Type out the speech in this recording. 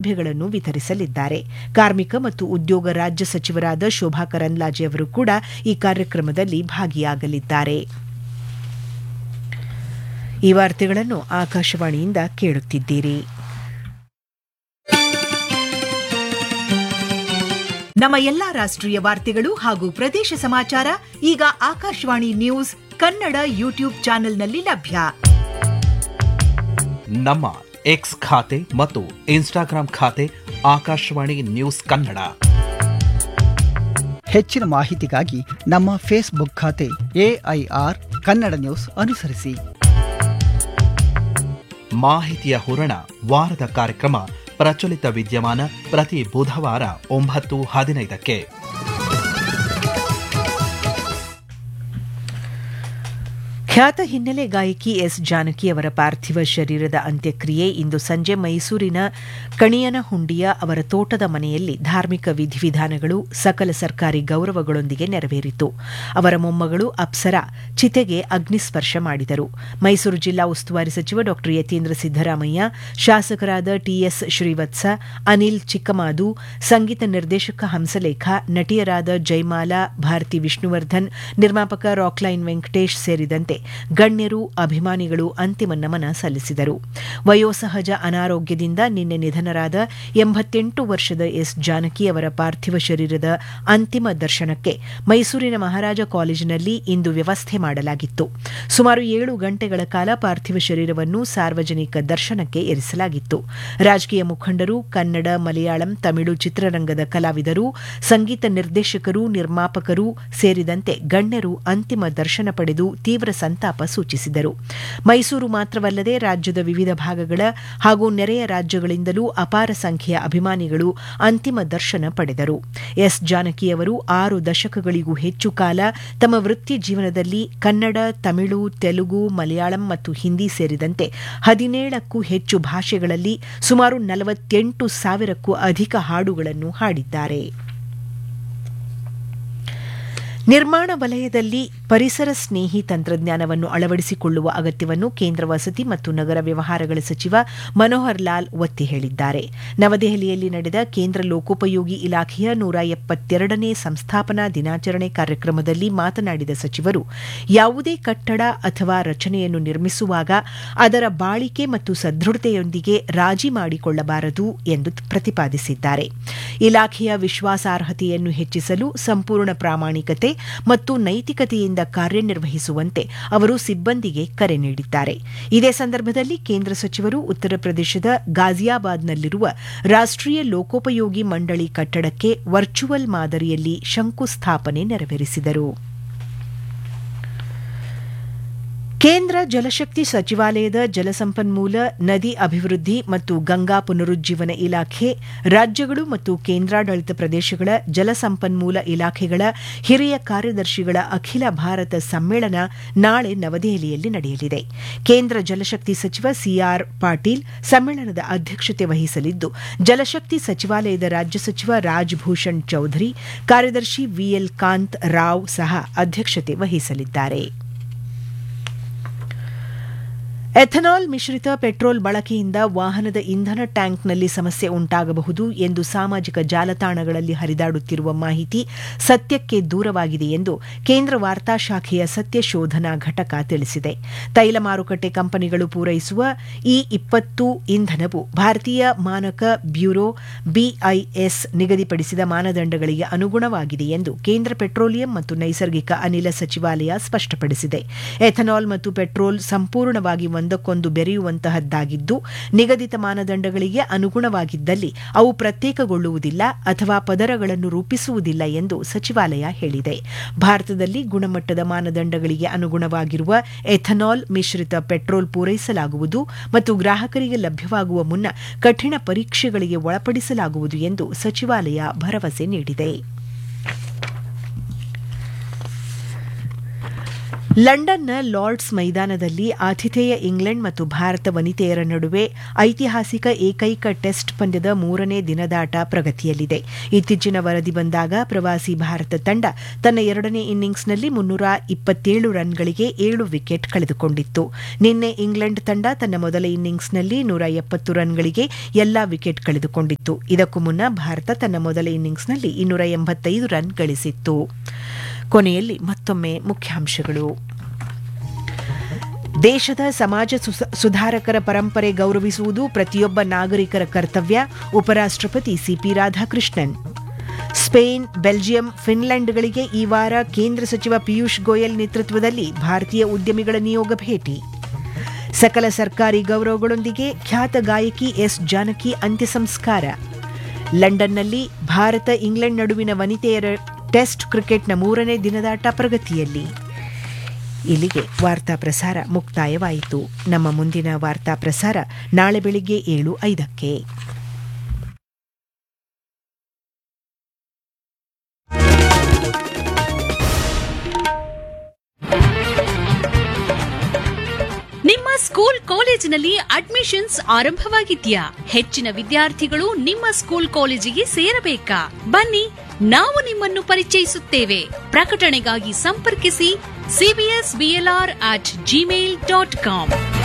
ಸೌಲಭ್ಯಗಳನ್ನು ವಿತರಿಸಲಿದ್ದಾರೆ ಕಾರ್ಮಿಕ ಮತ್ತು ಉದ್ಯೋಗ ರಾಜ್ಯ ಸಚಿವರಾದ ಶೋಭಾ ಕರಂದ್ಲಾಜೆ ಅವರು ಕೂಡ ಈ ಕಾರ್ಯಕ್ರಮದಲ್ಲಿ ಭಾಗಿಯಾಗಲಿದ್ದಾರೆ ಈ ವಾರ್ತೆಗಳನ್ನು ಆಕಾಶವಾಣಿಯಿಂದ ಕೇಳುತ್ತಿದ್ದೀರಿ ನಮ್ಮ ಎಲ್ಲಾ ರಾಷ್ಟ್ರೀಯ ವಾರ್ತೆಗಳು ಹಾಗೂ ಪ್ರದೇಶ ಸಮಾಚಾರ ಈಗ ಆಕಾಶವಾಣಿ ನ್ಯೂಸ್ ಕನ್ನಡ ಯೂಟ್ಯೂಬ್ ಚಾನೆಲ್ನಲ್ಲಿ ಲಭ್ಯ ನಮ್ಮ ಎಕ್ಸ್ ಖಾತೆ ಮತ್ತು ಇನ್ಸ್ಟಾಗ್ರಾಂ ಖಾತೆ ಆಕಾಶವಾಣಿ ನ್ಯೂಸ್ ಕನ್ನಡ ಹೆಚ್ಚಿನ ಮಾಹಿತಿಗಾಗಿ ನಮ್ಮ ಫೇಸ್ಬುಕ್ ಖಾತೆ ಎಐಆರ್ ಕನ್ನಡ ನ್ಯೂಸ್ ಅನುಸರಿಸಿ ಮಾಹಿತಿಯ ಹೂರಣ ವಾರದ ಕಾರ್ಯಕ್ರಮ ಪ್ರಚಲಿತ ವಿದ್ಯಮಾನ ಪ್ರತಿ ಬುಧವಾರ ಒಂಬತ್ತು ಹದಿನೈದಕ್ಕೆ ಖ್ಯಾತ ಹಿನ್ನೆಲೆ ಗಾಯಕಿ ಎಸ್ ಜಾನಕಿ ಅವರ ಪಾರ್ಥಿವ ಶರೀರದ ಅಂತ್ಯಕ್ರಿಯೆ ಇಂದು ಸಂಜೆ ಮೈಸೂರಿನ ಕಣಿಯನಹುಂಡಿಯ ಅವರ ತೋಟದ ಮನೆಯಲ್ಲಿ ಧಾರ್ಮಿಕ ವಿಧಿವಿಧಾನಗಳು ಸಕಲ ಸರ್ಕಾರಿ ಗೌರವಗಳೊಂದಿಗೆ ನೆರವೇರಿತು ಅವರ ಮೊಮ್ಮಗಳು ಅಪ್ಸರಾ ಚಿತೆಗೆ ಅಗ್ನಿಸ್ಪರ್ಶ ಮಾಡಿದರು ಮೈಸೂರು ಜಿಲ್ಲಾ ಉಸ್ತುವಾರಿ ಸಚಿವ ಡಾ ಯತೀಂದ್ರ ಸಿದ್ದರಾಮಯ್ಯ ಶಾಸಕರಾದ ಟಿಎಸ್ ಶ್ರೀವತ್ಸ ಅನಿಲ್ ಚಿಕ್ಕಮಾದು ಸಂಗೀತ ನಿರ್ದೇಶಕ ಹಂಸಲೇಖ ನಟಿಯರಾದ ಜೈಮಾಲಾ ಭಾರತಿ ವಿಷ್ಣುವರ್ಧನ್ ನಿರ್ಮಾಪಕ ರಾಕ್ಲೈನ್ ವೆಂಕಟೇಶ್ ಸೇರಿದಂತೆ ಗಣ್ಯರು ಅಭಿಮಾನಿಗಳು ಅಂತಿಮ ನಮನ ಸಲ್ಲಿಸಿದರು ವಯೋಸಹಜ ಅನಾರೋಗ್ಯದಿಂದ ನಿನ್ನೆ ನಿಧನರಾದ ಎಂಬತ್ತೆಂಟು ವರ್ಷದ ಎಸ್ ಜಾನಕಿ ಅವರ ಪಾರ್ಥಿವ ಶರೀರದ ಅಂತಿಮ ದರ್ಶನಕ್ಕೆ ಮೈಸೂರಿನ ಮಹಾರಾಜ ಕಾಲೇಜಿನಲ್ಲಿ ಇಂದು ವ್ಯವಸ್ಥೆ ಮಾಡಲಾಗಿತ್ತು ಸುಮಾರು ಏಳು ಗಂಟೆಗಳ ಕಾಲ ಪಾರ್ಥಿವ ಶರೀರವನ್ನು ಸಾರ್ವಜನಿಕ ದರ್ಶನಕ್ಕೆ ಇರಿಸಲಾಗಿತ್ತು ರಾಜಕೀಯ ಮುಖಂಡರು ಕನ್ನಡ ಮಲಯಾಳಂ ತಮಿಳು ಚಿತ್ರರಂಗದ ಕಲಾವಿದರು ಸಂಗೀತ ನಿರ್ದೇಶಕರು ನಿರ್ಮಾಪಕರು ಸೇರಿದಂತೆ ಗಣ್ಯರು ಅಂತಿಮ ದರ್ಶನ ಪಡೆದು ತೀವ್ರ ಸಂತಾಪ ಸೂಚಿಸಿದರು ಮೈಸೂರು ಮಾತ್ರವಲ್ಲದೆ ರಾಜ್ಯದ ವಿವಿಧ ಭಾಗಗಳ ಹಾಗೂ ನೆರೆಯ ರಾಜ್ಯಗಳಿಂದಲೂ ಅಪಾರ ಸಂಖ್ಯೆಯ ಅಭಿಮಾನಿಗಳು ಅಂತಿಮ ದರ್ಶನ ಪಡೆದರು ಎಸ್ ಜಾನಕಿ ಅವರು ಆರು ದಶಕಗಳಿಗೂ ಹೆಚ್ಚು ಕಾಲ ತಮ್ಮ ವೃತ್ತಿ ಜೀವನದಲ್ಲಿ ಕನ್ನಡ ತಮಿಳು ತೆಲುಗು ಮಲಯಾಳಂ ಮತ್ತು ಹಿಂದಿ ಸೇರಿದಂತೆ ಹದಿನೇಳಕ್ಕೂ ಹೆಚ್ಚು ಭಾಷೆಗಳಲ್ಲಿ ಸುಮಾರು ನಲವತ್ತೆಂಟು ಸಾವಿರಕ್ಕೂ ಅಧಿಕ ಹಾಡುಗಳನ್ನು ಹಾಡಿದ್ದಾರೆ ನಿರ್ಮಾಣ ವಲಯದಲ್ಲಿ ಪರಿಸರ ಸ್ನೇಹಿ ತಂತ್ರಜ್ಞಾನವನ್ನು ಅಳವಡಿಸಿಕೊಳ್ಳುವ ಅಗತ್ಯವನ್ನು ಕೇಂದ್ರ ವಸತಿ ಮತ್ತು ನಗರ ವ್ಯವಹಾರಗಳ ಸಚಿವ ಮನೋಹರ್ ಲಾಲ್ ಒತ್ತಿ ಹೇಳಿದ್ದಾರೆ ನವದೆಹಲಿಯಲ್ಲಿ ನಡೆದ ಕೇಂದ್ರ ಲೋಕೋಪಯೋಗಿ ಇಲಾಖೆಯ ನೂರ ಎಪ್ಪತ್ತೆರಡನೇ ಸಂಸ್ಥಾಪನಾ ದಿನಾಚರಣೆ ಕಾರ್ಯಕ್ರಮದಲ್ಲಿ ಮಾತನಾಡಿದ ಸಚಿವರು ಯಾವುದೇ ಕಟ್ಟಡ ಅಥವಾ ರಚನೆಯನ್ನು ನಿರ್ಮಿಸುವಾಗ ಅದರ ಬಾಳಿಕೆ ಮತ್ತು ಸದೃಢತೆಯೊಂದಿಗೆ ರಾಜಿ ಮಾಡಿಕೊಳ್ಳಬಾರದು ಎಂದು ಪ್ರತಿಪಾದಿಸಿದ್ದಾರೆ ಇಲಾಖೆಯ ವಿಶ್ವಾಸಾರ್ಹತೆಯನ್ನು ಹೆಚ್ಚಿಸಲು ಸಂಪೂರ್ಣ ಪ್ರಾಮಾಣಿಕತೆ ಮತ್ತು ನೈತಿಕತೆಯಿಂದ ಕಾರ್ಯನಿರ್ವಹಿಸುವಂತೆ ಅವರು ಸಿಬ್ಬಂದಿಗೆ ಕರೆ ನೀಡಿದ್ದಾರೆ ಇದೇ ಸಂದರ್ಭದಲ್ಲಿ ಕೇಂದ್ರ ಸಚಿವರು ಉತ್ತರ ಪ್ರದೇಶದ ಗಾಜಿಯಾಬಾದ್ನಲ್ಲಿರುವ ರಾಷ್ಟ್ರೀಯ ಲೋಕೋಪಯೋಗಿ ಮಂಡಳಿ ಕಟ್ಟಡಕ್ಕೆ ವರ್ಚುವಲ್ ಮಾದರಿಯಲ್ಲಿ ಶಂಕುಸ್ಥಾಪನೆ ನೆರವೇರಿಸಿದರು ಕೇಂದ್ರ ಜಲಶಕ್ತಿ ಸಚಿವಾಲಯದ ಜಲಸಂಪನ್ಮೂಲ ನದಿ ಅಭಿವೃದ್ಧಿ ಮತ್ತು ಗಂಗಾ ಪುನರುಜ್ಜೀವನ ಇಲಾಖೆ ರಾಜ್ಯಗಳು ಮತ್ತು ಕೇಂದ್ರಾಡಳಿತ ಪ್ರದೇಶಗಳ ಜಲಸಂಪನ್ಮೂಲ ಇಲಾಖೆಗಳ ಹಿರಿಯ ಕಾರ್ಯದರ್ಶಿಗಳ ಅಖಿಲ ಭಾರತ ಸಮ್ಮೇಳನ ನಾಳೆ ನವದೆಹಲಿಯಲ್ಲಿ ನಡೆಯಲಿದೆ ಕೇಂದ್ರ ಜಲಶಕ್ತಿ ಸಚಿವ ಸಿಆರ್ ಪಾಟೀಲ್ ಸಮ್ಮೇಳನದ ಅಧ್ಯಕ್ಷತೆ ವಹಿಸಲಿದ್ದು ಜಲಶಕ್ತಿ ಸಚಿವಾಲಯದ ರಾಜ್ಯ ಸಚಿವ ರಾಜ್ಭೂಷಣ್ ಚೌಧರಿ ಕಾರ್ಯದರ್ಶಿ ವಿಎಲ್ ಕಾಂತ್ ರಾವ್ ಸಹ ಅಧ್ಯಕ್ಷತೆ ವಹಿಸಲಿದ್ದಾರೆ ಎಥನಾಲ್ ಮಿಶ್ರಿತ ಪೆಟ್ರೋಲ್ ಬಳಕೆಯಿಂದ ವಾಹನದ ಇಂಧನ ಟ್ಯಾಂಕ್ನಲ್ಲಿ ಸಮಸ್ಯೆ ಉಂಟಾಗಬಹುದು ಎಂದು ಸಾಮಾಜಿಕ ಜಾಲತಾಣಗಳಲ್ಲಿ ಹರಿದಾಡುತ್ತಿರುವ ಮಾಹಿತಿ ಸತ್ಯಕ್ಕೆ ದೂರವಾಗಿದೆ ಎಂದು ಕೇಂದ್ರ ವಾರ್ತಾ ಶಾಖೆಯ ಸತ್ಯ ಶೋಧನಾ ಘಟಕ ತಿಳಿಸಿದೆ ತೈಲ ಮಾರುಕಟ್ಟೆ ಕಂಪನಿಗಳು ಪೂರೈಸುವ ಈ ಇಪ್ಪತ್ತು ಇಂಧನವು ಭಾರತೀಯ ಮಾನಕ ಬ್ಯೂರೋ ಬಿಐಎಸ್ ನಿಗದಿಪಡಿಸಿದ ಮಾನದಂಡಗಳಿಗೆ ಅನುಗುಣವಾಗಿದೆ ಎಂದು ಕೇಂದ್ರ ಪೆಟ್ರೋಲಿಯಂ ಮತ್ತು ನೈಸರ್ಗಿಕ ಅನಿಲ ಸಚಿವಾಲಯ ಸ್ಪಷ್ಟಪಡಿಸಿದೆ ಎಥನಾಲ್ ಮತ್ತು ಪೆಟ್ರೋಲ್ ಸಂಪೂರ್ಣವಾಗಿ ಒಂದಕ್ಕೊಂದು ಬೆರೆಯುವಂತಹದ್ದಾಗಿದ್ದು ನಿಗದಿತ ಮಾನದಂಡಗಳಿಗೆ ಅನುಗುಣವಾಗಿದ್ದಲ್ಲಿ ಅವು ಪ್ರತ್ಯೇಕಗೊಳ್ಳುವುದಿಲ್ಲ ಅಥವಾ ಪದರಗಳನ್ನು ರೂಪಿಸುವುದಿಲ್ಲ ಎಂದು ಸಚಿವಾಲಯ ಹೇಳಿದೆ ಭಾರತದಲ್ಲಿ ಗುಣಮಟ್ಟದ ಮಾನದಂಡಗಳಿಗೆ ಅನುಗುಣವಾಗಿರುವ ಎಥನಾಲ್ ಮಿಶ್ರಿತ ಪೆಟ್ರೋಲ್ ಪೂರೈಸಲಾಗುವುದು ಮತ್ತು ಗ್ರಾಹಕರಿಗೆ ಲಭ್ಯವಾಗುವ ಮುನ್ನ ಕಠಿಣ ಪರೀಕ್ಷೆಗಳಿಗೆ ಒಳಪಡಿಸಲಾಗುವುದು ಎಂದು ಸಚಿವಾಲಯ ಭರವಸೆ ನೀಡಿದೆ ಲಂಡನ್ನ ಲಾರ್ಡ್ಸ್ ಮೈದಾನದಲ್ಲಿ ಆತಿಥೇಯ ಇಂಗ್ಲೆಂಡ್ ಮತ್ತು ಭಾರತ ವನಿತೆಯರ ನಡುವೆ ಐತಿಹಾಸಿಕ ಏಕೈಕ ಟೆಸ್ಟ್ ಪಂದ್ಯದ ಮೂರನೇ ದಿನದಾಟ ಪ್ರಗತಿಯಲ್ಲಿದೆ ಇತ್ತೀಚಿನ ವರದಿ ಬಂದಾಗ ಪ್ರವಾಸಿ ಭಾರತ ತಂಡ ತನ್ನ ಎರಡನೇ ಇನ್ನಿಂಗ್ಸ್ನಲ್ಲಿ ಮುನ್ನೂರ ಇಪ್ಪತ್ತೇಳು ರನ್ಗಳಿಗೆ ಏಳು ವಿಕೆಟ್ ಕಳೆದುಕೊಂಡಿತ್ತು ನಿನ್ನೆ ಇಂಗ್ಲೆಂಡ್ ತಂಡ ತನ್ನ ಮೊದಲ ಇನ್ನಿಂಗ್ಸ್ನಲ್ಲಿ ನೂರ ಎಪ್ಪತ್ತು ರನ್ಗಳಿಗೆ ಎಲ್ಲಾ ವಿಕೆಟ್ ಕಳೆದುಕೊಂಡಿತ್ತು ಇದಕ್ಕೂ ಮುನ್ನ ಭಾರತ ತನ್ನ ಮೊದಲ ಇನ್ನಿಂಗ್ಸ್ನಲ್ಲಿ ಇನ್ನೂರ ಎಂಬತ್ತೈದು ರನ್ ಗಳಿಸಿತ್ತು ಕೊನೆಯಲ್ಲಿ ಮತ್ತೊಮ್ಮೆ ಮುಖ್ಯಾಂಶಗಳು ದೇಶದ ಸಮಾಜ ಸುಸ- ಸುಧಾರಕರ ಪರಂಪರೆ ಗೌರವಿಸುವುದು ಪ್ರತಿಯೊಬ್ಬ ನಾಗರಿಕರ ಕರ್ತವ್ಯ ಉಪರಾಷ್ಟ್ರಪತಿ ಸಿಪಿ ರಾಧಾಕೃಷ್ಣನ್ ಸ್ಪೇನ್ ಬೆಲ್ಜಿಯಂ ಫಿನ್ಲೆಂಡ್ಗಳಿಗೆ ಈ ವಾರ ಕೇಂದ್ರ ಸಚಿವ ಪಿಯೂಷ್ ಗೋಯಲ್ ನೇತೃತ್ವದಲ್ಲಿ ಭಾರತೀಯ ಉದ್ಯಮಿಗಳ ನಿಯೋಗ ಭೇಟಿ ಸಕಲ ಸರ್ಕಾರಿ ಗೌರವಗಳೊಂದಿಗೆ ಖ್ಯಾತ ಗಾಯಕಿ ಎಸ್ ಜಾನಕಿ ಅಂತ್ಯ ಸಂಸ್ಕಾರ ಲಂಡನ್ನಲ್ಲಿ ಭಾರತ ಇಂಗ್ಲೆಂಡ್ ನಡುವಿನ ವನಿತೆಯರ ಟೆಸ್ಟ್ ಕ್ರಿಕೆಟ್ನ ಮೂರನೇ ದಿನದಾಟ ಪ್ರಗತಿಯಲ್ಲಿ ಇಲ್ಲಿಗೆ ವಾರ್ತಾ ಪ್ರಸಾರ ಮುಕ್ತಾಯವಾಯಿತು ನಮ್ಮ ಮುಂದಿನ ವಾರ್ತಾ ಪ್ರಸಾರ ನಾಳೆ ಬೆಳಿಗ್ಗೆ ಏಳು ಐದಕ್ಕೆ ನಿಮ್ಮ ಸ್ಕೂಲ್ ಕಾಲೇಜಿನಲ್ಲಿ ಅಡ್ಮಿಷನ್ಸ್ ಆರಂಭವಾಗಿದ್ಯಾ ಹೆಚ್ಚಿನ ವಿದ್ಯಾರ್ಥಿಗಳು ನಿಮ್ಮ ಸ್ಕೂಲ್ ಕಾಲೇಜಿಗೆ ಸೇರಬೇಕಾ ಬನ್ನಿ ನಾವು ನಿಮ್ಮನ್ನು ಪರಿಚಯಿಸುತ್ತೇವೆ ಪ್ರಕಟಣೆಗಾಗಿ ಸಂಪರ್ಕಿಸಿ C B S B L R at Gmail dot com